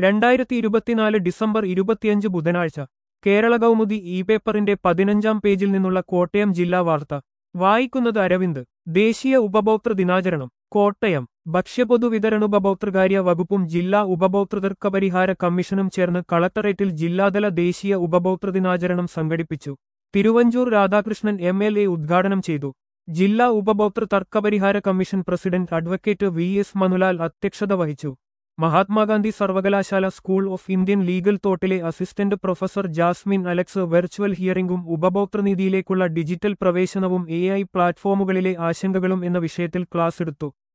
രണ്ടായിരത്തി ഇരുപത്തിനാല് ഡിസംബർ ഇരുപത്തിയഞ്ച് ബുധനാഴ്ച കേരള കൗമുദി ഇ പേപ്പറിന്റെ പതിനഞ്ചാം പേജിൽ നിന്നുള്ള കോട്ടയം ജില്ലാ വാർത്ത വായിക്കുന്നത് അരവിന്ദ് ദേശീയ ഉപഭോക്തൃ ദിനാചരണം കോട്ടയം ഭക്ഷ്യപൊതുവിതരണോപഭോക്തൃകാര്യ വകുപ്പും ജില്ലാ ഉപഭോക്തൃതർക്കപരിഹാര കമ്മീഷനും ചേർന്ന് കളക്ടറേറ്റിൽ ജില്ലാതല ദേശീയ ഉപഭോക്തൃ ദിനാചരണം സംഘടിപ്പിച്ചു Thiruvanchoor Radhakrishnan M L A ഉദ്ഘാടനം ചെയ്തു ജില്ലാ ഉപഭോക്തൃ തർക്കപരിഹാര commission president advocate V S Manulal അധ്യക്ഷത വഹിച്ചു മഹാത്മാഗാന്ധി സർവകലാശാല സ്കൂൾ ഓഫ് ഇന്ത്യൻ ലീഗൽ തോട്ടിലെ assistant professor Jasmine Alex virtual ഹിയറിംഗും ഉപഭോക്തൃനീതിയിലേക്കുള്ള digital പ്രവേശനവും A I പ്ലാറ്റ്ഫോമുകളിലെ ആശങ്കകളും എന്ന വിഷയത്തിൽ ക്ലാസ് എടുത്തു